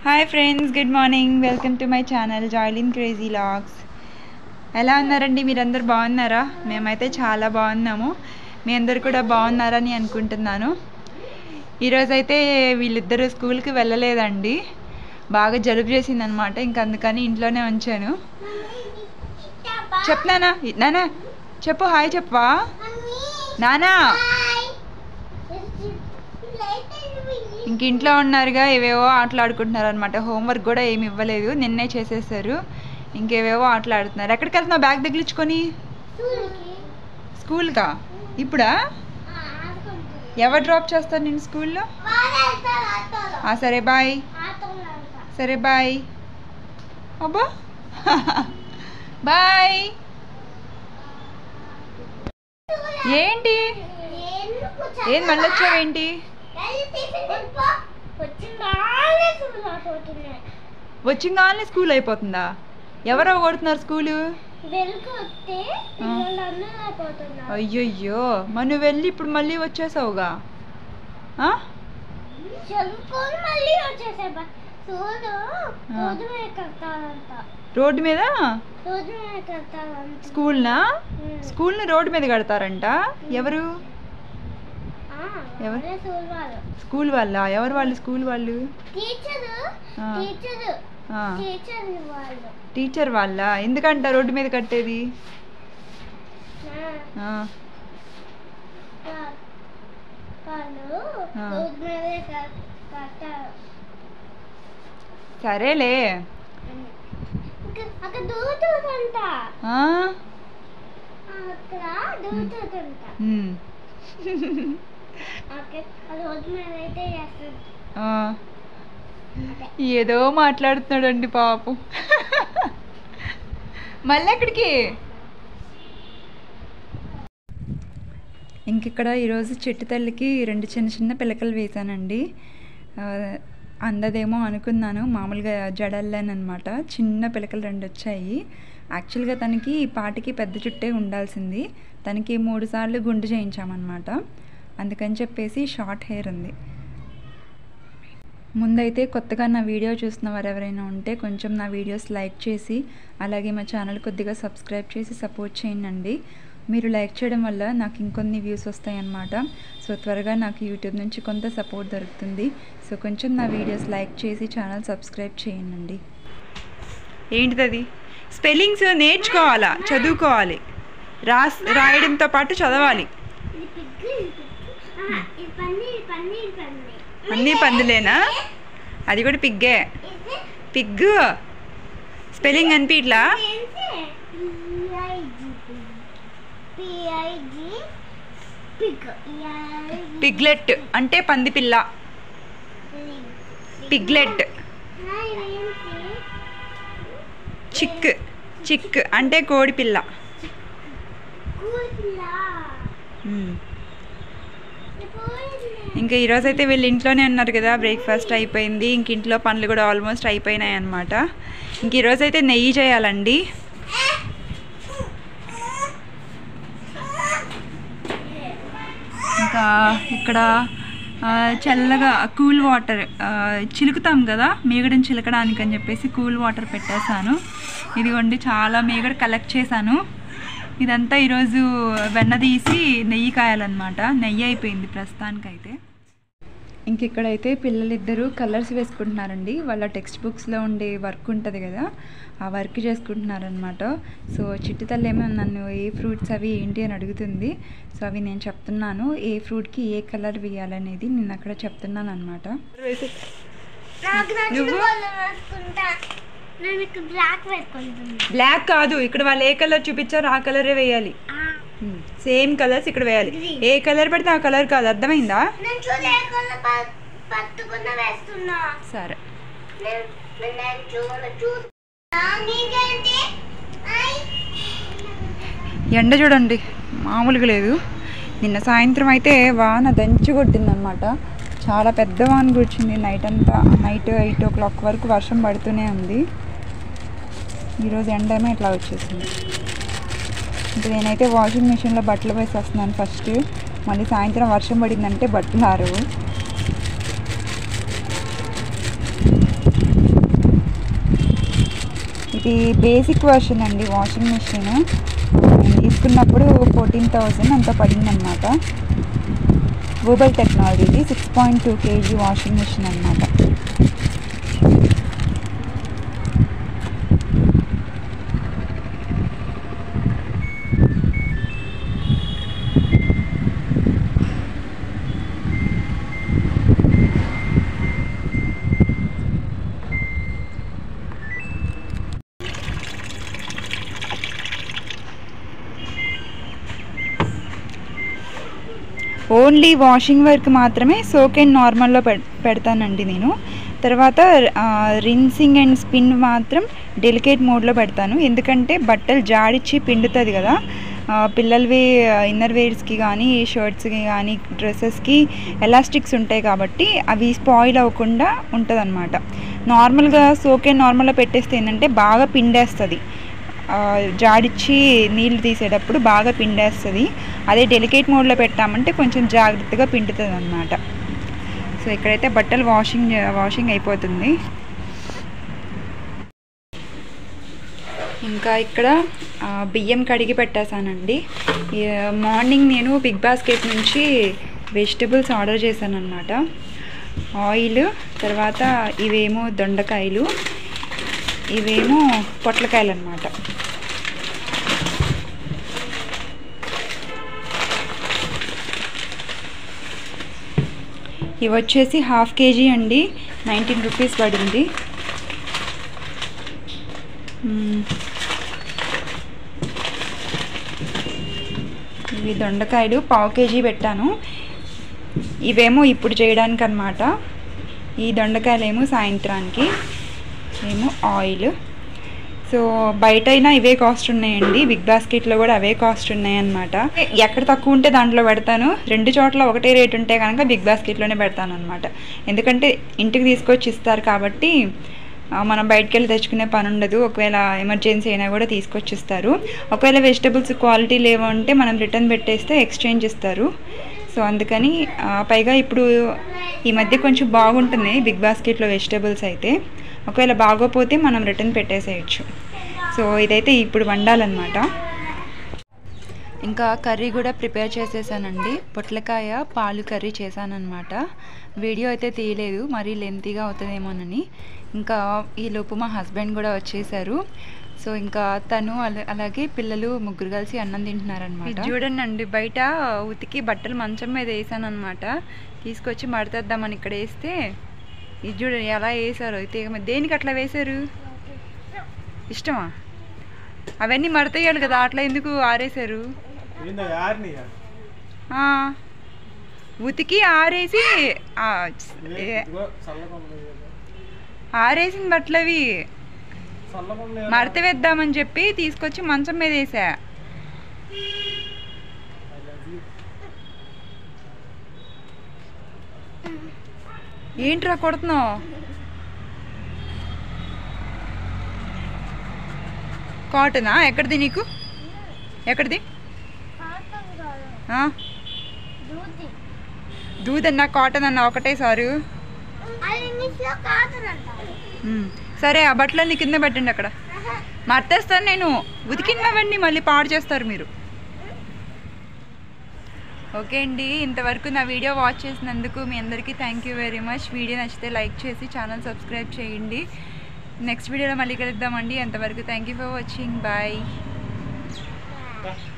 Hi friends good morning welcome to my channel జాయిలిన్ crazy vlogs ఎలా ఉన్నారండి మీరందరు బాగున్నారా మేమైతే చాలా బాగున్నాము మీ అందరు కూడా బాగున్నారని అనుకుంటున్నాను ఈరోజైతే వీళ్ళిద్దరూ స్కూల్కి వెళ్ళలేదండి బాగా జలుబు చేసిందనమాట ఇంక అందుకని ఇంట్లోనే ఉంచాను చెప్పు నానా నానా చెప్పు హాయ్ చెప్పవా నానా ఇంక ఇంట్లో ఉన్నారుగా ఏవేవో ఆటలు ఆడుకుంటున్నారు అనమాట హోంవర్క్ కూడా ఏమి ఇవ్వలేదు నిన్నే చేసేసారు ఇంకేవేవో ఆటలు ఆడుతున్నారు ఎక్కడికి వెళ్తున్నావు బ్యాగ్ తగిలించుకొని స్కూల్కా ఇప్పుడా ఎవరు డ్రాప్ చేస్తారు నేను స్కూల్లో ఆ, సరే బాయ్ సరే బాయ్ అబ్బా బాయ్ ఏంటి ఏం మళ్ళీ వచ్చావేంటి వచ్చింగానే స్కూల్ అయిపోతుందా ఎవరో కొడుతున్నారు స్కూలు ఆ. అయ్యయ్యో మరి నువ్వు వెళ్ళి ఇప్పుడు మళ్ళీ వచ్చేసావుగా ఆ? చదువుకొని మళ్ళీ వచ్చేసా చూడు ఆ. రోజు మీద కడతానంట రోడ్డు మీద రోజు మీద కడతానంట స్కూల్నా స్కూల్ని రోడ్డు మీద కడతారంట ఎవరు ఎవరు? ఎవరే స్కూల్ వాళ్ళు స్కూల్ వాళ్ళ ఎవరు వాళ్ళు స్కూల్ వాళ్ళు టీచర్ ఆ. టీచర్ ఆ. టీచర్ వాళ్ళు టీచర్ వాళ్ళ ఎందుకంట రోడ్డు మీద కట్టేది ఆ, ఆ, వా- వాళ్ళు ఆ. రోజు మీదే క- కడతారు సరేలే ఇంకా అక్కడ దూతుందంట ఆ? అక్కడ దూతుందంట ఉమ్. అక్కడ ఆ రోజు మీద అయితే చేస్తుంది ఆ. ఏదో మాట్లాడుతున్నాడండి పాపం మళ్ళీ ఎక్కడికి ఇంక ఇక్కడ ఈరోజు చెట్టు తల్లికి రెండు చిన్న చిన్న పిలకలు వేశానండి ఆ, అందదేమో అనుకున్నాను మామూలుగా జడల్లానమాట చిన్న పిలకలు రెండు వచ్చాయి యాక్చువల్గా తనకి ఈ పాటికి పెద్ద చుట్టే ఉండాల్సింది తనకి మూడు సార్లు గుండు చేయించామన్నమాట అందుకని చెప్పేసి షార్ట్ హెయిర్ ఉంది ముందైతే కొత్తగా నా వీడియో చూస్తున్న వారు ఎవరైనా ఉంటే కొంచెం నా వీడియోస్ లైక్ చేసి అలాగే మా ఛానల్ కొద్దిగా సబ్స్క్రైబ్ చేసి సపోర్ట్ చేయండి మీరు లైక్ చేయడం వల్ల నాకు ఇంకొన్ని వ్యూస్ వస్తాయన్నమాట సో త్వరగా నాకు యూట్యూబ్ నుంచి కొంత సపోర్ట్ దొరుకుతుంది సో కొంచెం నా వీడియోస్ లైక్ చేసి ఛానల్ సబ్స్క్రైబ్ చేయండి ఏంటిది అది స్పెల్లింగ్స్ నేర్చుకోవాలా చదువుకోవాలి రాస్ రాయడంతో పాటు చదవాలి ఇది పిగ్గు ఇది పిగ్గు ఆహా, ఇది పన్నీ ఇది పన్నీ ఇది పన్నీ అన్నీ పందులేనా అది కూడా పిగ్గే ఇది పిగ్గు స్పెల్లింగ్ అనిపిట్లా పిఐజి పిగ్ పిగ్లెట్ అంటే పంది పిల్ల పిగ్లెట్ చిక్ చిక్ అంటే కోడి పిల్ల మ్మ్. ఇంకా ఈరోజు అయితే వీళ్ళు ఇంట్లోనే ఉన్నారు కదా బ్రేక్ఫాస్ట్ అయిపోయింది ఇంక ఇంట్లో పనులు కూడా ఆల్మోస్ట్ అయిపోయినాయి అనమాట ఇంక ఈరోజు అయితే నెయ్యి చేయాలండి ఇంకా ఇక్కడ ఆ, చల్లగా కూల్ వాటర్ చిలుకుతాం కదా మీగడని చిలకడానికి అని చెప్పేసి కూల్ వాటర్ పెట్టేశాను ఇదిగోండి చాలా మీగడ కలెక్ట్ చేశాను ఇదంతా ఈరోజు వెన్న తీసి నెయ్యి కాయాలన్నమాట నెయ్యి అయిపోయింది ప్రస్తుతానికైతే ఇంక ఇక్కడైతే పిల్లలిద్దరూ కలర్స్ వేసుకుంటున్నారండి వాళ్ళ టెక్స్ట్ బుక్స్లో ఉండే వర్క్ ఉంటుంది కదా ఆ వర్క్ చేసుకుంటున్నారనమాట సో చిట్టి తల్లి ఏమో నన్ను ఏ ఫ్రూట్స్ అవి ఏంటి అని అడుగుతుంది సో అవి నేను చెప్తున్నాను ఏ ఫ్రూట్కి ఏ కలర్ వేయాలనేది నేను అక్కడ చెప్తున్నాను అనమాట నాకు నచ్చిన నువ్వు? వాళ్ళు వేసుకుంటా నేను ఇక్కడ బ్లాక్ వేసుకుంటున్నా బ్లాక్ కాదు ఇక్కడ వాళ్ళు ఏ కలర్ చూపించారో ఆ కలరే వేయాలి సేమ్ కలర్స్ ఇక్కడ వేయాలి ఏ కలర్ పడితే ఆ కలర్ కాదు అర్థమైందా నేను చూడలేకుండా ప- పట్టుకున్న వేస్తున్నా సరే నేను నేను చూడ చూ నీకేంటి ఐ ఎండ చూడండి మామూలుగా లేదు నిన్న సాయంత్రం అయితే వాన దంచి కొట్టిందనమాట చాలా పెద్ద వాన కూర్చుంది నైట్ అంతా నైట్ ఎయిట్ ఓ క్లాక్ వరకు వర్షం పడుతూనే ఉంది ఈరోజు ఎండ ఏమో ఇట్లా వచ్చేసింది ఇంకా నేనైతే వాషింగ్ మిషన్లో బట్టలు వేసేస్తున్నాను ఫస్ట్ మళ్ళీ సాయంత్రం వర్షం పడిందంటే బట్టలు ఆరవు ఇది బేసిక్ వర్షన్ అండి వాషింగ్ మిషన్ తీసుకున్నప్పుడు ఫోర్టీన్ థౌజండ్ అంత పడిందనమాట గూగుల్ టెక్నాలజీది six point two KG washing machine అనమాట ఓన్లీ వాషింగ్ వర్క్ మాత్రమే సోక్ అండ్ నార్మల్లో పెడ్ పెడతానండి నేను తర్వాత రిన్సింగ్ అండ్ స్పిన్ మాత్రం డెలికేట్ మోడ్లో పెడతాను ఎందుకంటే బట్టలు జాడిచ్చి పిండుతుంది కదా ఆ, పిల్లలవి ఇన్నర్ వేర్స్కి కానీ షర్ట్స్కి కానీ డ్రెస్సెస్కి ఎలాస్టిక్స్ ఉంటాయి కాబట్టి అవి స్పాయిల్ అవ్వకుండా ఉంటుంది నార్మల్గా సోక్ అండ్ నార్మల్లో పెట్టేస్తే ఏంటంటే బాగా పిండేస్తుంది ఆ, జాడిచ్చి నీళ్ళు తీసేటప్పుడు బాగా పిండేస్తుంది అదే డెలికేట్ మోడ్లో పెట్టామంటే కొంచెం జాగ్రత్తగా పిండుతుంది అనమాట సో ఇక్కడైతే బట్టలు వాషింగ్ వాషింగ్ అయిపోతుంది ఇంకా ఇక్కడ ఆ, బియ్యం కడిగి పెట్టేశానండి ఈ, మార్నింగ్ నేను బిగ్ బాస్కెట్ నుంచి వెజిటబుల్స్ ఆర్డర్ చేశాను అనమాట ఆయిల్ తర్వాత ఇవేమో దొండకాయలు ఇవేమో పొట్లకాయలు అనమాట ఇవి వచ్చేసి హాఫ్ కేజీ అండి నైన్టీన్ రూపీస్ పడింది మ్మ్. ఇవి దొండకాయలు పావు కేజీ పెట్టాను ఇవేమో ఇప్పుడు చేయడానికి అనమాట ఈ దొండకాయలు ఏమో సాయంత్రానికి ఏమో ఆయిల్ సో బయట అయినా ఇవే కాస్ట్ ఉన్నాయండి బిగ్ బాస్కెట్లో కూడా అవే కాస్ట్ ఉన్నాయన్నమాట ఎక్కడ తక్కువ ఉంటే దాంట్లో పెడతాను రెండు చోట్ల ఒకటే రేట్ ఉంటే కనుక బిగ్ బాస్కెట్లోనే పెడతాను అనమాట ఎందుకంటే ఇంటికి తీసుకొచ్చి ఇస్తారు కాబట్టి ఆ, మనం బయటకు వెళ్ళి తెచ్చుకునే పని ఉండదు ఒకవేళ ఎమర్జెన్సీ అయినా కూడా తీసుకొచ్చి ఇస్తారు ఒకవేళ వెజిటబుల్స్ క్వాలిటీ లేవు అంటే మనం రిటర్న్ పెట్టేస్తే ఎక్స్చేంజ్ ఇస్తారు సో అందుకని ఆ, పైగా ఇప్పుడు ఈ మధ్య కొంచెం బాగుంటుంది బిగ్ బాస్కెట్లో వెజిటబుల్స్ అయితే ఒకవేళ బాగోపోతే మనం రిటర్న్ పెట్టేసేయచ్చు సో ఇదైతే ఇప్పుడు వండాలన్నమాట ఇంకా కర్రీ కూడా ప్రిపేర్ చేసేసానండి పొట్లకాయ పాలు కర్రీ చేశానన్నమాట వీడియో అయితే తీయలేదు మరీ లెంతీగా అవుతుందేమోనని ఇంకా ఈలోపు మా హస్బెండ్ కూడా వచ్చేసారు సో ఇంకా తను అలా- అలాగే పిల్లలు ముగ్గురు కలిసి అన్నం తింటున్నారనమాట చూడండి అండి బయట ఉతికి బట్టలు మంచం మీద వేసాను అనమాట తీసుకొచ్చి మడతేద్దామని ఇక్కడ వేస్తే ఇది చూడండి ఎలా వేసారో తీగ మీద దేనికి అట్లా వేశారు ఇష్టమా అవన్నీ మడతేయాలి కదా అట్లా ఎందుకు ఆరేశారు ఏందో యార్నియా ఆ, ఉతికి ఆరేసి ఆ, ఏ- ఇదిగో చల్లగా ఉన్నాయి కదా. ఆరేసిన బట్టలు అవి చల్లగా ఉన్నాయి కదా. మడత వేద్దామని చెప్పి తీసుకొచ్చి మంచం మీద వేసా ఏంట్రా కొడుతున్నావు కాటనా ఎక్కడిది నీకు ఎక్కడిది కాటన్ కాదు ఆ, దూది దూదన్నా కాటన్ అన్న ఒకటే సారు అది ఇంగ్లీష్లో కాటన్ అంటారు ఉమ్, సరే ఆ బట్టలన్నీ కింద పెట్టండి అక్కడ మర్తేస్తాను నేను ఉతికినవన్నీ మళ్ళీ పాడు చేస్తారు మీరు ఓకే అండి ఇంతవరకు నా వీడియో వాచ్ చేసినందుకు మీ అందరికీ thank you very much video నచ్చితే లైక్ చేసి ఛానల్ సబ్స్క్రైబ్ చేయండి నెక్స్ట్ వీడియోలో మళ్ళీ కలుద్దామండి అంతవరకు thank you for watching bye the.